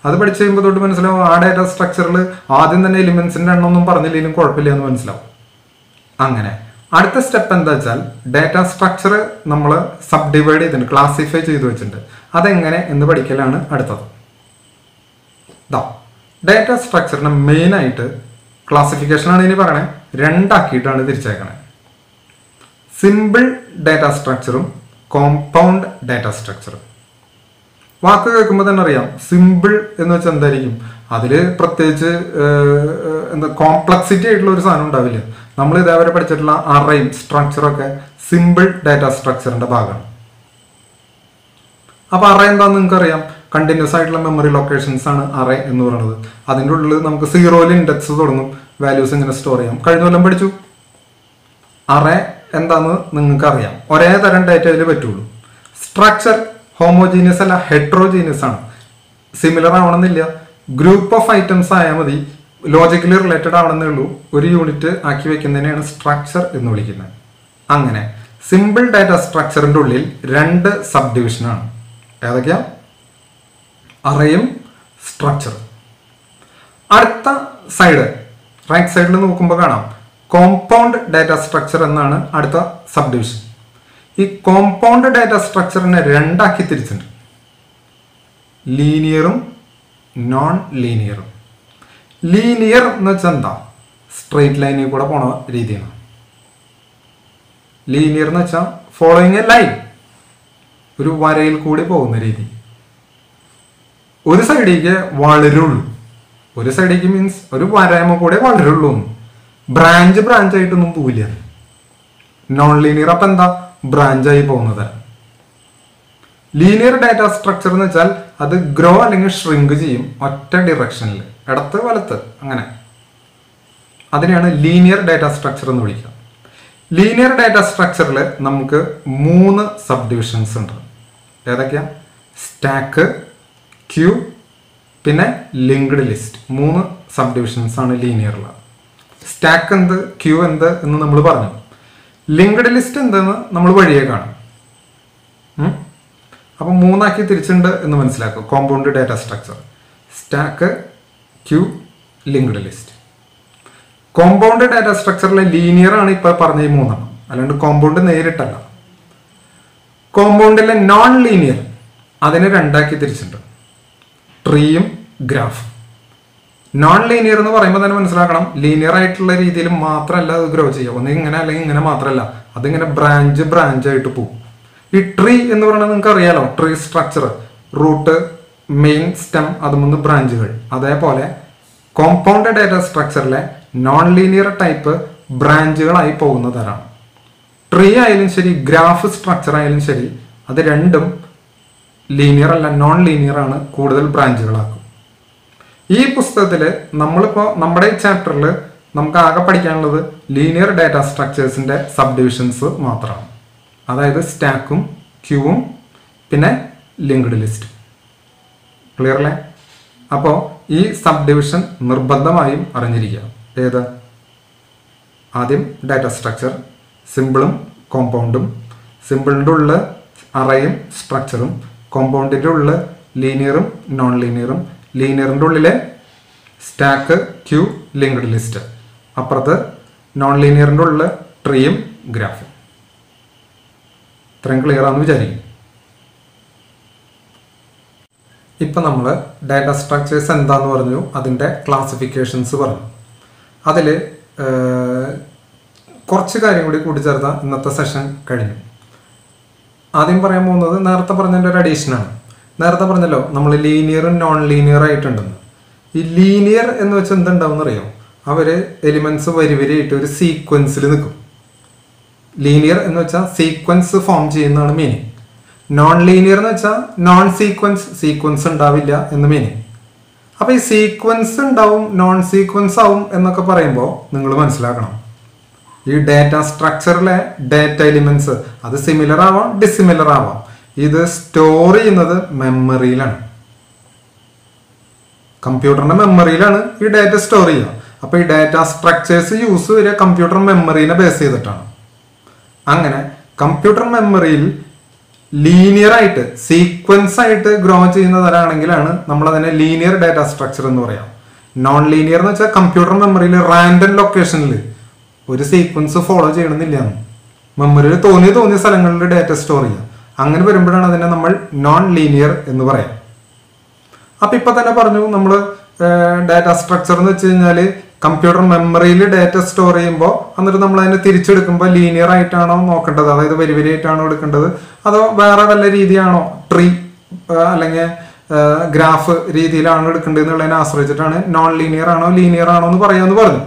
അത് പഠിച്ചു കഴിയുമ്പോൾ തൊട്ട് മനസ്സിലാവും ആ ഡാറ്റ സ്ട്രക്ചറിൽ ആദ്യം തന്നെ എലിമെന്റ്സിന്റെ എണ്ണം ഒന്നും പറഞ്ഞില്ലെങ്കിലും കുഴപ്പമില്ല എന്ന് മനസ്സിലാവും അങ്ങനെ അടുത്ത സ്റ്റെപ്പ് എന്താ വെച്ചാൽ ഡാറ്റ സ്ട്രക്ചർ നമ്മൾ സബ് ഡിവൈഡ് ചെയ്തിട്ടുണ്ട് ക്ലാസിഫൈ ചെയ്ത് വെച്ചിട്ടുണ്ട് അതെങ്ങനെ എന്ന് പഠിക്കലാണ് അടുത്തത് ദാ ഡാറ്റ സ്ട്രക്ചറിനെ മെയിൻ ആയിട്ട് ക്ലാസിഫിക്കേഷൻ ആണ് ഇനി പറയണേ രണ്ടാക്കിയിട്ടാണ് തിരിച്ചേക്കണേ സിമ്പിൾ ഡാറ്റ സ്ട്രക്ചറും കോമ്പൗണ്ട് ഡാറ്റ സ്ട്രക്ചറും വാക്ക് കേൾക്കുമ്പോൾ തന്നെ അറിയാം സിമ്പിൾ എന്ന് വെച്ചാൽ എന്തായിരിക്കും അതിൽ പ്രത്യേകിച്ച് ഏഹ്, ഏഹ്, എന്താ കോംപ്ലക്സിറ്റി ആയിട്ടുള്ള ഒരു സാധനം ഉണ്ടാവില്ല നമ്മൾ ഇതേവരെ പഠിച്ചിട്ടുള്ള അറയും സ്ട്രക്ചറൊക്കെ സിമ്പിൾ ഡാറ്റ സ്ട്രക്ചറിന്റെ ഭാഗമാണ് അപ്പൊ അറേ എന്താന്ന് നിങ്ങൾക്ക് അറിയാം കണ്ടിന്യൂസ് ആയിട്ടുള്ള മെമ്മറി ലൊക്കേഷൻസ് ആണ് അറേ എന്ന് പറയുന്നത് അതിൻ്റെ ഉള്ളിൽ നമുക്ക് സീറോയിൽ ഇൻഡെക്സ് തുടങ്ങും വാല്യൂസ് ഇങ്ങനെ സ്റ്റോർ ചെയ്യാം കഴിഞ്ഞ കൊല്ലം പഠിച്ചു അറേ എന്താന്ന് നിങ്ങൾക്ക് അറിയാം ഒരേ തരം ഡാറ്റ അതിൽ പറ്റുള്ളൂ സ്ട്രക്ചർ ഹോമോജീനിയസ് അല്ല ഹെട്രോജീനിയസ് ആണ് സിമിലർ ആവണമെന്നില്ല ഗ്രൂപ്പ് ഓഫ് ഐറ്റംസ് ആയാൽ മതി ലോജിക്കലി റിലേറ്റഡ് ആവണമെന്നേ ഉള്ളൂ ഒരു യൂണിറ്റ് ആക്കി വെക്കുന്നതിനെയാണ് സ്ട്രക്ചർ എന്ന് വിളിക്കുന്നത് അങ്ങനെ സിമ്പിൾ ഡാറ്റ സ്ട്രക്ചറിന്റെ ഉള്ളിൽ രണ്ട് സബ് ഡിവിഷനാണ് ഏതൊക്കെയാ അറയും സ്ട്രക്ചറും അടുത്ത സൈഡ് റൈറ്റ് സൈഡിൽ നോക്കുമ്പോൾ കാണാം കോമ്പൗണ്ട് ഡാറ്റ സ്ട്രക്ചർ എന്നാണ് അടുത്ത സബ് ഡിവിഷൻ ഈ കോമ്പൗണ്ട് ഡാറ്റ സ്ട്രക്ചറിനെ രണ്ടാക്കി തിരിച്ചിട്ടുണ്ട് ലീനിയറും നോൺ ലീനിയറും ലീനിയർ എന്ന് വെച്ചാൽ എന്താ സ്ട്രെയിറ്റ് ലൈനിൽ കൂടെ പോണ രീതിയാണ് ലീനിയർ എന്ന് വെച്ചാൽ ഫോളോയിങ് എ ലൈൻ ഒരു വരയിൽ കൂടി പോകുന്ന രീതി ഒരു സൈഡിലേക്ക് വളരുള്ളൂ ഒരു സൈഡിലേക്ക് മീൻസ് ഒരു വരയമ കൂടെ വളരുള്ളൂ ബ്രാഞ്ച് ബ്രാഞ്ച് ആയിട്ടൊന്നും പോവില്ല നോൺ ലീനിയർ അപ്പൊ എന്താ ബ്രാഞ്ച് ആയി പോകുന്നത് ലീനിയർ ഡാറ്റ സ്ട്രക്ചർ എന്ന് വെച്ചാൽ അത് ഗ്രോ അല്ലെങ്കിൽ ഷ്രിങ്ക് ചെയ്യും ഒറ്റ ഡിറക്ഷനിൽ ഇടത്ത് വലത്ത് അങ്ങനെ അതിനെയാണ് ലീനിയർ ഡാറ്റ സ്ട്രക്ചർ എന്ന് വിളിക്കുക ലീനിയർ ഡാറ്റ സ്ട്രക്ചറിൽ നമുക്ക് മൂന്ന് സബ് ഡിവിഷൻസ് ഉണ്ട് ഏതൊക്കെയാ സ്റ്റാക്ക് ക്യൂ പിന്നെ ലിങ്ക്ഡ് ലിസ്റ്റ് മൂന്ന് സബ് ഡിവിഷൻസ് ആണ് ലീനിയറിൽ സ്റ്റാക്ക് എന്ത് ക്യൂ എന്ത് എന്ന് നമ്മൾ പറഞ്ഞു ലിങ്ക്ഡ് ലിസ്റ്റ് എന്തെന്ന് നമ്മൾ വഴിയെ കാണും ഉം? അപ്പൊ മൂന്നാക്കി തിരിച്ചുണ്ട് എന്ന് മനസ്സിലാക്കുക compound data structure stack queue linked list compound data സ്ട്രക്ചറിലെ ലീനിയർ ആണ് ഇപ്പൊ പറഞ്ഞ ഈ മൂന്നെണ്ണം അല്ലാണ്ട് കോമ്പൗണ്ട് നേരിട്ടല്ല കോമ്പൗണ്ടിലെ നോൺ ലീനിയർ അതിനെ രണ്ടാക്കി തിരിച്ചിട്ടുണ്ട് ട്രീയും ഗ്രാഫും നോൺ ലീനിയർ എന്ന് പറയുമ്പോൾ തന്നെ മനസ്സിലാക്കണം ലീനിയർ ആയിട്ടുള്ള രീതിയിൽ മാത്രമല്ല അത് ഗ്രോ ചെയ്യുക ഒന്ന് ഇങ്ങനെ അല്ലെങ്കിൽ ഇങ്ങനെ മാത്രമല്ല അതിങ്ങനെ ബ്രാഞ്ച് ബ്രാഞ്ച് ആയിട്ട് പോകും ഈ ട്രീ എന്ന് പറയുന്നത് നിങ്ങൾക്ക് അറിയാലോ tree structure root main stem അതുമൂന്ന് ബ്രാഞ്ചുകൾ അതേപോലെ കോമ്പൗണ്ട് ഡാറ്റ സ്ട്രക്ചറിലെ നോൺ ലീനിയർ ടൈപ്പ് ബ്രാഞ്ചുകളായി പോകുന്ന തരാണ് ട്രീ ആയാലും ശരി ഗ്രാഫ് സ്ട്രക്ചർ ആയാലും ശരി അത് രണ്ടും ലീനിയർ അല്ല നോൺ ലീനിയർ ആണ് കൂടുതൽ ബ്രാഞ്ചുകളാക്കും ഈ പുസ്തകത്തിൽ നമ്മളിപ്പോൾ നമ്മുടെ ഈ ചാപ്റ്ററിൽ നമുക്ക് ആകെ പഠിക്കാനുള്ളത് ലീനിയർ ഡാറ്റ സ്ട്രക്ചേഴ്സിന്റെ സബ് ഡിവിഷൻസ് മാത്രമാണ് അതായത് സ്റ്റാക്കും ക്യൂവും പിന്നെ ലിങ്ക്ഡ് ലിസ്റ്റ് ക്ലിയർ അല്ലേ അപ്പോൾ ഈ സബ് ഡിവിഷൻ നിർബന്ധമായും അറിഞ്ഞിരിക്കുക ഏത് ആദ്യം ഡാറ്റ സ്ട്രക്ചർ സിമ്പിളും കോമ്പൗണ്ടും സിമ്പിളിൻ്റെ ഉള്ളിൽ അറയും സ്ട്രക്ചറും കോമ്പൗണ്ടിൻ്റെ ഉള്ളിൽ ലീനിയറും നോൺ ലീനിയറും ലീനിയറിൻ്റെ ഉള്ളിലെ സ്റ്റാക്ക് ക്യൂ ലിങ്ക്ഡ് ലിസ്റ്റ് അപ്പുറത്ത് നോൺ ലീനിയറിൻ്റെ ഉള്ളിൽ ട്രീയും ഗ്രാഫും ഇത്രയും ക്ലിയർ ആണെന്ന് വിചാരിക്കും ഇപ്പം നമ്മൾ ഡാറ്റ സ്ട്രക്ചേഴ്സ് എന്താന്ന് പറഞ്ഞു അതിൻ്റെ ക്ലാസിഫിക്കേഷൻസ് പറഞ്ഞു അതിൽ കുറച്ച് കാര്യം കൂടി കൂട്ടിച്ചേർത്ത ഇന്നത്തെ സെഷൻ കഴിഞ്ഞു ആദ്യം പറയാൻ പോകുന്നത് നേരത്തെ പറഞ്ഞതിൻ്റെ ഒരു അഡീഷനാണ് നേരത്തെ പറഞ്ഞല്ലോ നമ്മൾ ലീനിയറും നോൺ ലീനിയർ ആയിട്ടുണ്ടെന്ന് ഈ ലീനിയർ എന്ന് വെച്ചാൽ എന്തുണ്ടാവും അറിയോ അവര് എലിമെന്റ്സ് വരി വരിയായിട്ട് ഒരു സീക്വൻസിൽ നിൽക്കും ലീനിയർ എന്ന് വെച്ചാൽ സീക്വൻസ് ഫോം ചെയ്യുന്നതാണ് മീനിങ് നോൺ ലീനിയർ എന്ന് വെച്ചാൽ നോൺ സീക്വൻസ് സീക്വൻസ് ഉണ്ടാവില്ല എന്ന് മീനിങ് അപ്പൊ ഈ സീക്വൻസ് ഉണ്ടാവും നോൺ സീക്വൻസ് ആവും എന്നൊക്കെ പറയുമ്പോൾ നിങ്ങൾ മനസ്സിലാക്കണം ഈ ഡാറ്റ സ്ട്രക്ചറിലെ ഡാറ്റ എലിമെന്റ്സ് അത് സിമിലർ ആവാം ഡിസിമിലർ ആവാം ഇത് സ്റ്റോർ ചെയ്യുന്നത് മെമ്മറിയിലാണ് കമ്പ്യൂട്ടറിന്റെ മെമ്മറിയിലാണ് ഈ ഡാറ്റ സ്റ്റോർ ചെയ്യുക അപ്പൊ ഈ ഡാറ്റ സ്ട്രക്ചേഴ്സ് യൂസ് വരിക കമ്പ്യൂട്ടർ മെമ്മറീനെ ബേസ് ചെയ്തിട്ടാണ് അങ്ങനെ കമ്പ്യൂട്ടർ മെമ്മറിയിൽ ലീനിയർ ആയിട്ട് സീക്വൻസ് ആയിട്ട് ഗ്രോ ചെയ്യുന്ന തരാണെങ്കിലാണ് നമ്മൾ അതിനെ ലീനിയർ ഡാറ്റ സ്ട്രക്ചർ എന്ന് പറയാം നോൺ ലീനിയർ എന്ന് വെച്ചാൽ കമ്പ്യൂട്ടർ മെമ്മറിയിൽ റാൻഡം ലൊക്കേഷനിൽ ഒരു സീക്വൻസ് ഫോളോ ചെയ്യണമെന്നില്ല മെമ്മറിയിൽ തോന്നിയ തോന്നിയ സ്ഥലങ്ങളിൽ ഡാറ്റ സ്റ്റോർ ചെയ്യാം അങ്ങനെ വരുമ്പോഴാണ് അതിനെ നമ്മൾ നോൺ ലീനിയർ എന്ന് പറയാം അപ്പൊ ഇപ്പൊ തന്നെ പറഞ്ഞു നമ്മൾ ഡാറ്റ സ്ട്രക്ചർ എന്ന് വെച്ച് കഴിഞ്ഞാല് കമ്പ്യൂട്ടർ മെമ്മറിയിൽ ഡാറ്റ സ്റ്റോർ ചെയ്യുമ്പോൾ എന്നിട്ട് നമ്മൾ അതിനെ തിരിച്ചെടുക്കുമ്പോൾ ലീനിയർ ആയിട്ടാണോ നോക്കേണ്ടത് അതായത് വരി വരി ആയിട്ടാണോ എടുക്കേണ്ടത് അതോ വേറെ വല്ല രീതിയാണോ ട്രീ അല്ലെങ്കിൽ ഗ്രാഫ് രീതിയിലാണോ എടുക്കേണ്ടത് എന്നുള്ളതിനെ ആശ്രയിച്ചിട്ടാണ് നോൺ ലീനിയർ ആണോ ലീനിയർ ആണോ എന്ന് പറയാമെന്ന് പറഞ്ഞു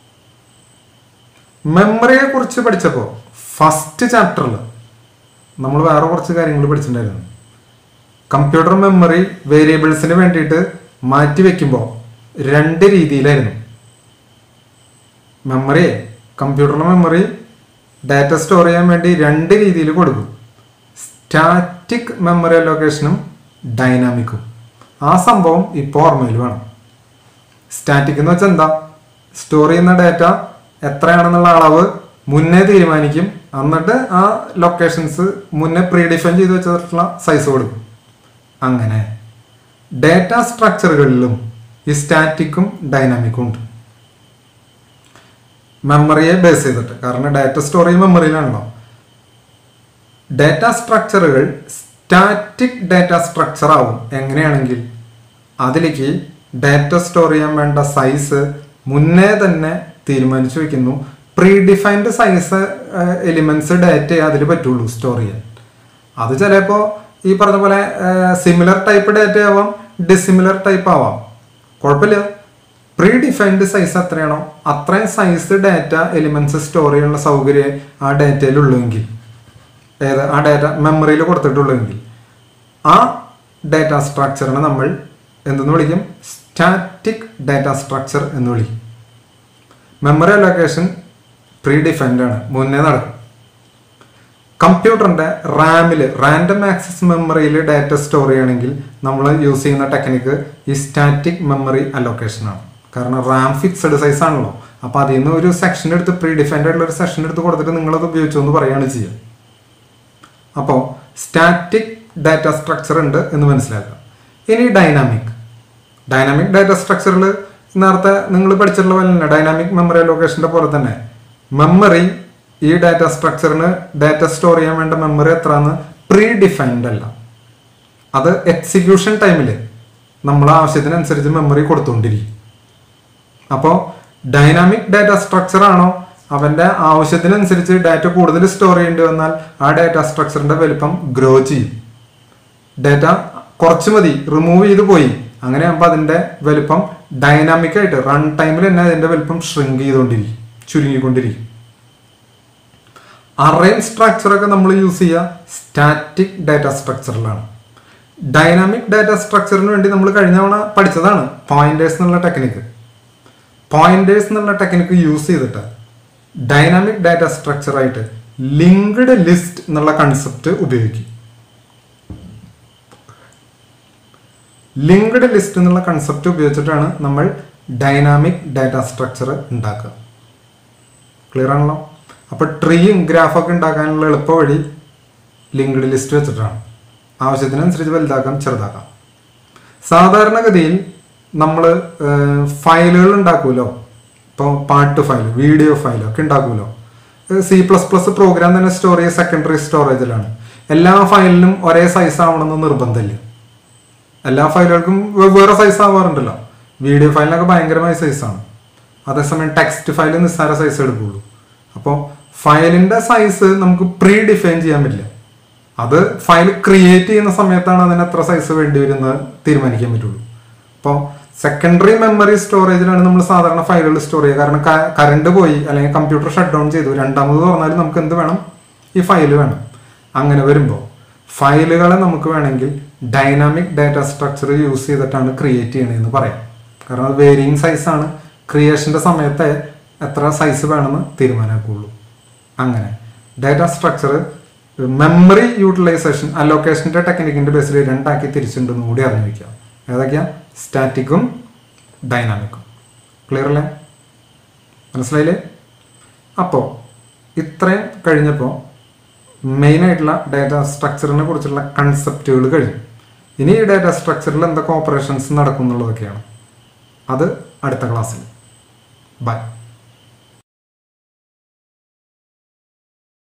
മെമ്മറിയെ കുറിച്ച് പഠിച്ചപ്പോൾ ഫസ്റ്റ് ചാപ്റ്ററിൽ നമ്മൾ വേറെ കുറച്ച് കാര്യങ്ങൾ പഠിച്ചിട്ടുണ്ടായിരുന്നു കമ്പ്യൂട്ടർ മെമ്മറി വേരിയബിൾസിന് വേണ്ടിയിട്ട് മാറ്റി വെക്കുമ്പോൾ രണ്ട് രീതിയിലായിരുന്നു മെമ്മറിയെ കമ്പ്യൂട്ടർ മെമ്മറി ഡാറ്റ സ്റ്റോർ ചെയ്യാൻ വേണ്ടി രണ്ട് രീതിയിൽ കൊടുക്കും സ്റ്റാറ്റിക് മെമ്മറി അലോക്കേഷനും ഡൈനാമിക്കും ആ സംഭവം ഇപ്പോൾ ഓർമ്മയിൽ വേണം സ്റ്റാറ്റിക് എന്ന് വെച്ചാൽ എന്താ സ്റ്റോർ ചെയ്യുന്ന ഡാറ്റ എത്രയാണെന്നുള്ള അളവ് മുന്നേ തീരുമാനിക്കും എന്നിട്ട് ആ ലൊക്കേഷൻസ് മുന്നേ പ്രീ ഡിഫൈൻ ചെയ്ത് വെച്ചിട്ടുള്ള സൈസ് കൊടുക്കും അങ്ങനെ ഡാറ്റ സ്ട്രക്ചറുകളിലും ഈ സ്റ്റാറ്റിക്കും ഡൈനാമിക്കും ഉണ്ട് മെമ്മറിയെ ബേസ് ചെയ്തിട്ട് കാരണം ഡാറ്റ സ്റ്റോർ ചെയ്യുന്ന മെമ്മറിയിലാണല്ലോ ഡാറ്റ സ്ട്രക്ചറുകൾ സ്റ്റാറ്റിക് ഡാറ്റ സ്ട്രക്ചർ ആവും എങ്ങനെയാണെങ്കിൽ അതിലേക്ക് ഡാറ്റ സ്റ്റോർ ചെയ്യാൻ വേണ്ട സൈസ് മുന്നേ തന്നെ തീരുമാനിച്ചു വെക്കുന്നു pre defined size elements data അതിൽ പറ്റുള്ളൂ സ്റ്റോർ ചെയ്യാൻ അത് ചിലപ്പോൾ ഈ പറഞ്ഞ പോലെ സിമിലർ ടൈപ്പ് ഡാറ്റ ആവാം ഡിസിമിലർ ടൈപ്പ് ആവാം കുഴപ്പമില്ല പ്രീ ഡിഫൈൻഡ് സൈസ് എത്രയാണോ അത്രയും സൈസ് ഡാറ്റ എലിമെന്റ്സ് സ്റ്റോർ ചെയ്യാനുള്ള സൗകര്യം ആ ഡാറ്റയിൽ ഉള്ളുവെങ്കിൽ ഏത് ആ ഡാറ്റ മെമ്മറിയിൽ കൊടുത്തിട്ടുള്ളെങ്കിൽ ആ ഡാറ്റ സ്ട്രക്ചറിനെ നമ്മൾ എന്തെന്ന് വിളിക്കും സ്റ്റാറ്റിക് ഡാറ്റ സ്ട്രക്ചർ എന്ന് വിളിക്കും മെമ്മറി അലോക്കേഷൻ പ്രീ ഡിഫൈൻഡ് ആണ് മുന്നേ നടക്കും കമ്പ്യൂട്ടറിന്റെ റാമിൽ റാൻഡം ആക്സസ് മെമ്മറിയിൽ ഡാറ്റ സ്റ്റോർ ചെയ്യണമെങ്കിൽ നമ്മൾ യൂസ് ചെയ്യുന്ന ടെക്നിക്ക് ഈ സ്റ്റാറ്റിക് മെമ്മറി അലോക്കേഷൻ ആണ് കാരണം റാം ഫിക്സഡ് സൈസ് ആണല്ലോ അപ്പൊ അതിൽ നിന്ന് ഒരു സെക്ഷൻ എടുത്ത് പ്രീ ഡിഫൈൻഡ് ആയിട്ടുള്ള ഒരു സെക്ഷൻ എടുത്ത് കൊടുത്തിട്ട് നിങ്ങളത് ഉപയോഗിച്ചു എന്ന് പറയുകയാണ് ചെയ്യുക അപ്പോൾ സ്റ്റാറ്റിക് ഡാറ്റ സ്ട്രക്ചർ ഉണ്ട് എന്ന് മനസ്സിലാക്കുക ഇനി ഡൈനാമിക് ഡൈനാമിക് ഡാറ്റ സ്ട്രക്ചറിൽ നേരത്തെ നിങ്ങൾ പഠിച്ചിട്ടുള്ള പോലെ തന്നെ ഡൈനാമിക് മെമ്മറി ലൊക്കേഷന്റെ പോലെ തന്നെ മെമ്മറി ഈ ഡാറ്റ സ്ട്രക്ചറിന് ഡാറ്റ സ്റ്റോർ ചെയ്യാൻ വേണ്ട മെമ്മറി എത്രയെന്ന് പ്രീ ഡിഫൈൻഡ് അല്ല അത് എക്സിക്യൂഷൻ ടൈമിൽ നമ്മൾ ആവശ്യത്തിനനുസരിച്ച് മെമ്മറി കൊടുത്തുകൊണ്ടിരിക്കും അപ്പോൾ ഡൈനാമിക് ഡാറ്റ സ്ട്രക്ചർ ആണോ അവന്റെ ആവശ്യത്തിനനുസരിച്ച് ഡാറ്റ കൂടുതൽ സ്റ്റോർ ചെയ്യേണ്ടി വന്നാൽ ആ ഡാറ്റ സ്ട്രക്ചറിന്റെ വലിപ്പം ഗ്രോ ചെയ്യും ഡാറ്റ കുറച്ച് മതി റിമൂവ് ചെയ്ത് പോയി അങ്ങനെ ആകുമ്പോൾ അതിന്റെ വലിപ്പം ഡൈനാമിക് ആയിട്ട് റൺ ടൈമിൽ തന്നെ അതിന്റെ വലിപ്പം ഷ്രിങ്ക് ചെയ്തുകൊണ്ടിരിക്കും ചുരുങ്ങിക്കൊണ്ടിരിക്കും അറേൻ സ്ട്രക്ചർ ഒക്കെ നമ്മൾ യൂസ് ചെയ്യുക സ്റ്റാറ്റിക് ഡാറ്റ സ്ട്രക്ചറിലാണ് ഡൈനാമിക് ഡാറ്റ സ്ട്രക്ചറിന് വേണ്ടി നമ്മൾ കഴിഞ്ഞ തവണ പഠിച്ചതാണ് പോയിന്റേഴ്സ് എന്നുള്ള ടെക്നിക്ക് പോയിന്റേഴ്സ് എന്നുള്ള ടെക്നിക്ക് യൂസ് ചെയ്തിട്ട് ഡൈനാമിക് ഡാറ്റ സ്ട്രക്ചർ ആയിട്ട് ലിങ്ക്ഡ് ലിസ്റ്റ് എന്നുള്ള കൺസെപ്റ്റ് ഉപയോഗിക്കും ലിങ്ക്ഡ് ലിസ്റ്റ് എന്നുള്ള കൺസെപ്റ്റ് ഉപയോഗിച്ചിട്ടാണ് നമ്മൾ ഡൈനാമിക് ഡാറ്റ സ്ട്രക്ചർ ഉണ്ടാക്കുക ക്ലിയർ ആണല്ലോ അപ്പൊ ട്രീയും ഗ്രാഫൊക്കെ ഉണ്ടാക്കാനുള്ള എളുപ്പ വഴി ലിങ്ക്ഡ് ലിസ്റ്റ് വെച്ചിട്ടാണ് ആവശ്യത്തിനനുസരിച്ച് വലുതാക്കാം ചെറുതാക്കാം സാധാരണഗതിയിൽ നമ്മൾ ഫയലുകൾ ഉണ്ടാക്കുമല്ലോ ഇപ്പോൾ പാട്ട് ഫയൽ വീഡിയോ ഫയൽ ഒക്കെ ഉണ്ടാക്കുമല്ലോ സി പ്ലസ് പ്ലസ് പ്രോഗ്രാം തന്നെ സ്റ്റോർ ചെയ്യുക സെക്കൻഡറി സ്റ്റോറേജിലാണ് എല്ലാ ഫയലിനും ഒരേ സൈസ് ആവണമെന്ന് നിർബന്ധമില്ല എല്ലാ ഫയലുകൾക്കും വെവ്വേറെ സൈസ് ആവാറുണ്ടല്ലോ വീഡിയോ ഫയലിനൊക്കെ ഭയങ്കരമായ സൈസാണ് അതേസമയം ടെക്സ്റ്റ് ഫയൽ നിസ്സാര സൈസ് എടുക്കുള്ളൂ അപ്പോൾ ഫയലിന്റെ സൈസ് നമുക്ക് പ്രീ ഡിഫൈൻ ചെയ്യാൻ പറ്റില്ല അത് ഫയൽ ക്രിയേറ്റ് ചെയ്യുന്ന സമയത്താണ് അതിന് എത്ര സൈസ് വേണ്ടി വരുന്നത് തീരുമാനിക്കാൻ പറ്റുള്ളൂ അപ്പോൾ സെക്കൻഡറി മെമ്മറി സ്റ്റോറേജിലാണ് നമ്മൾ സാധാരണ ഫയലുകൾ സ്റ്റോർ ചെയ്യുക കാരണം കറണ്ട് പോയി അല്ലെങ്കിൽ കമ്പ്യൂട്ടർ ഷട്ട് ഡൗൺ ചെയ്തു രണ്ടാമത് തുറന്നാൽ നമുക്ക് എന്ത് വേണം ഈ ഫയൽ വേണം അങ്ങനെ വരുമ്പോൾ ഫയലുകളെ നമുക്ക് വേണമെങ്കിൽ ഡൈനാമിക് ഡാറ്റ സ്ട്രക്ചർ യൂസ് ചെയ്തിട്ടാണ് ക്രിയേറ്റ് ചെയ്യണതെന്ന് പറയാം കാരണം അത് വേരിയിങ് സൈസാണ് ക്രിയേഷന്റെ സമയത്തെ എത്ര സൈസ് വേണമെന്ന് തീരുമാനാക്കുള്ളൂ അങ്ങനെ ഡാറ്റ സ്ട്രക്ചർ മെമ്മറി യൂട്ടിലൈസേഷൻ അലോക്കേഷന്റെ ടെക്നിക്കിന്റെ ബേസിൽ രണ്ടാക്കി തിരിച്ചിട്ടുണ്ടെന്ന് കൂടി അറിഞ്ഞു വയ്ക്കുക ഏതൊക്കെയാ സ്റ്റാറ്റിക്കും ഡൈനാമിക്കും ക്ലിയർ അല്ലേ മനസ്സിലായില്ലേ അപ്പോൾ ഇത്രയും കഴിഞ്ഞപ്പോൾ മെയിൻ ആയിട്ടുള്ള ഡാറ്റ സ്ട്രക്ചറിനെ കുറിച്ചുള്ള കൺസെപ്റ്റുകൾ കഴിഞ്ഞു ഇനി ഈ ഡാറ്റ സ്ട്രക്ചറിൽ എന്തൊക്കെ ഓപ്പറേഷൻസ് നടക്കും എന്നുള്ളതൊക്കെയാണ് അത് അടുത്ത ക്ലാസ്സിൽ ബൈ